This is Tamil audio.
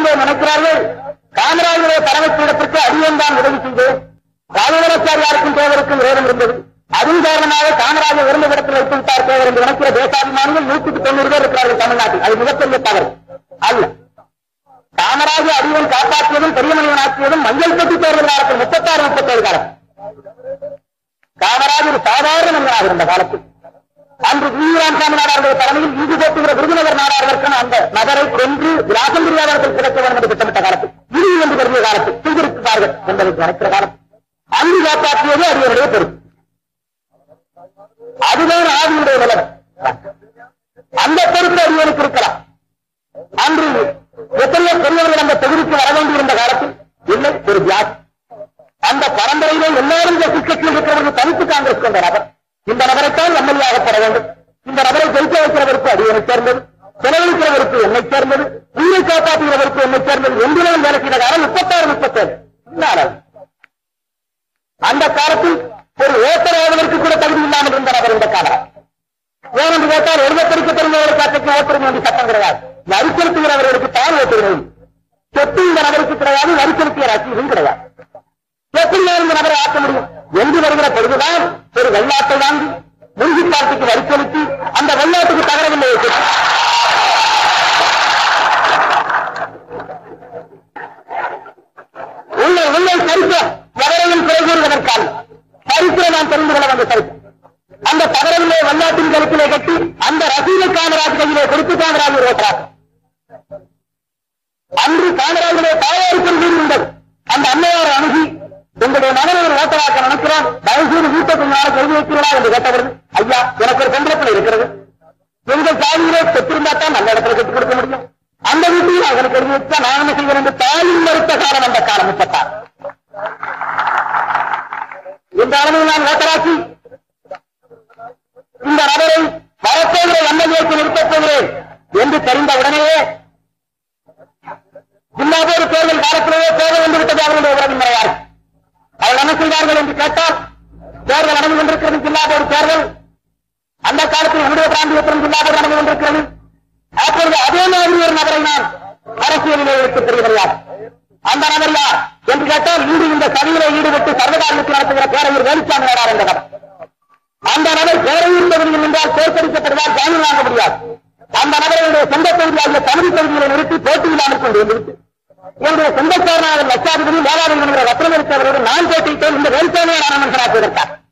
எங்கே நினைக்கிறார்கள் காமராஜருடைய தலைமைப்பீடத்திற்கு அடியன் தான் உதவி செய்தேன் ராஜகோபாச்சாரியாருக்கும் தேவருக்கும் வேதம் இருந்தது அதன் காரணமாக காமராஜர் இருந்த இடத்தில் வைத்து விட்டார் தேவர் என்று நினைக்கிற தேசாபிமானிகள் நூற்றுக்கு தொண்ணூறு பேர் இருக்கிறார்கள் தமிழ்நாட்டில் அது மிகப்பெரிய தவறு அல்ல காமராஜர் அடியன் காப்பாற்றியதும் பெரிய மனிதன் ஆக்கியதும் மஞ்சள் கட்டி தேர்தல் காலத்தில் முப்பத்தாறு முப்பத்தேழு காலம் காமராஜர் சாதாரண மனிதனாக இருந்த காலத்தில் அன்று வீராம்சாமி நாடார்கள் தலைமையில் ஈடு போட்டுகிற விருதுநகர் நாடார்களுக்கும் அந்த நகரை கொன்று விலாசம் தெரியாதவர்கள் கிடைக்க வேண்டும் என்று திட்டமிட்ட காலத்தில் இறுதி என்று கருதிய காலத்தில் செய்திருக்கிறார்கள் என்பதை நினைக்கிற காலம் அங்கு காப்பாற்றியது அடியனுடைய பொறுப்பு அதுதான் ஆதியுடைய நிலைமை அந்த பொறுப்பு அடியனுக்கு இருக்கலாம் அன்று எத்தனையோ பெரியவர்கள் அந்த தொகுதிக்கு வர வேண்டியிருந்த காலத்தில் இல்லை ஒரு வியாதி அந்த பரம்பரையிலே எல்லாரும் இந்த கட்சியில் இருக்கிறவர்கள் தனித்து காங்கிரஸ் கொண்ட நபர் இந்த நபரைத்தான் எம்எல்ஏ ஆகப்பட வேண்டும் இந்த நபரை ஜெயிக்க வைக்கிறவருக்கு அடியனை சேர்ந்தது செலவழிக்கிறவருக்கு என்னை சேர்ந்தது உயிரை காப்பாற்றுகிறவருக்கு என்னை சேர்ந்தது எந்திரம் வேலை செய்த காலம் முப்பத்தாறு முப்பத்தேழு இன்னார் அந்த காலத்தில் ஒரு ஓட்டர் ஆவதற்கு கூட தகுதி இல்லாமல் இருந்த நபர் இந்த காலம் ஏனென்று கேட்டால் எழுபத்தடிக்க தெரிந்தவர்களுக்கு அத்தைக்கு ஓட்டுறது வேண்டிய சட்டம் கிடையாது வரி செலுத்துகிறவர்களுக்கு தான் ஓட்டுகிறது சொத்து இந்த நபருக்கு கிடையாது வரி செலுத்திய ரசீதும் கிடையாது எப்படி இந்த நபரை ஆக்க முடியும் என்று வருகிற பொழுதுதான் ஒரு வெள்ளாட்டை வாங்கி முனிசிபாலிட்டிக்கு வரி செலுத்தி அந்த வெள்ளாட்டுக்கு தகரவில்லை உள்ள உள்ளே சரித்திரம் எவரையும் குறை கூறுவதற்கான சரித்திரம் நான் தெரிந்து கொள்ள வந்த சரித்திரம் அந்த தகரவில்லை வெள்ளாட்டின் கருத்திலே கட்டி அந்த ரசீது காமராஜ் கையிலே கொடுத்து காமராஜ் ஓட்டுறார் அன்று காமராஜுடைய தாயாருக்கு வீடு இருந்தது அந்த அம்மையாரை அணுகி உங்களுடைய மகனை ஒரு ஓட்டராக்க நினைக்கிறோம் தயவுசெய்து வீட்டை கொஞ்ச நாள் எழுதி வைக்கிறீங்களா என்று கேட்டவர்கள் ஐயா எனக்கு ஒரு பெண்பிளப்பில் இருக்கிறது எங்கள் தாயிலே பெற்றிருந்தா தான் நல்ல இடத்துல கட்டிக் கொடுக்க முடியும் அந்த வீட்டில் அவனுக்கு எழுதி வச்சா நான் என்ன செய்வேன் என்று தாயின் மறுத்த காலம் அந்த காலம் முப்பத்தார் இந்த அளவில் நான் ஓட்டராக்கி இந்த நபரை வரப்போகிற எம்எல்ஏக்கு நிறுத்தப் போகிறேன் என்று தெரிந்த உடனேயே ஜில்லாபோர் தேர்தல் காலத்திலேயே தேர்தல் வந்து விட்டது அவர்களுடைய உறவினரையார் அவர்கள் என்ன செய்தார்கள் என்று கேட்டால் தேர்தல் நடந்து கொண்டிருக்கிறது ஜில்லாபோர் தேர்தல் அந்த காலத்தில் என்னுடைய பிராந்தியத்திலும் ஜில்லாபோர் நடந்து கொண்டிருக்கிறது அப்பொழுது அதே மாதிரி ஒரு நபரை நான் அரசியலிலே எடுத்து தெரிகிறார் அந்த நபர் யார் என்று கேட்டால் இன்று இந்த சதியிலே ஈடுபட்டு சர்வகாரனுக்கு நடத்துகிற பேரையூர் வேலுச்சாமி நாடார் என்ற நபர் அந்த நபர் பேரையூர் தொகுதியில் நின்றால் தோற்கடிக்கப்படுவார் ஜாமீன் வாங்க முடியாது அந்த நபர்களுடைய சொந்த தொகுதியாகிய தமிழ் தொகுதிகளை நிறுத்தி போட்டி இல்லாமல் கொண்டு வந்துவிட்டு என்னுடைய சொந்தக்காரனாக லட்சாதிபதி மேலாதிபதி ரத்னம் இருக்கிறவரோடு நான் போட்டியிட்டேன் இந்த வேலுச்சாமியை நான் மனுஷனாக்குவதற்காக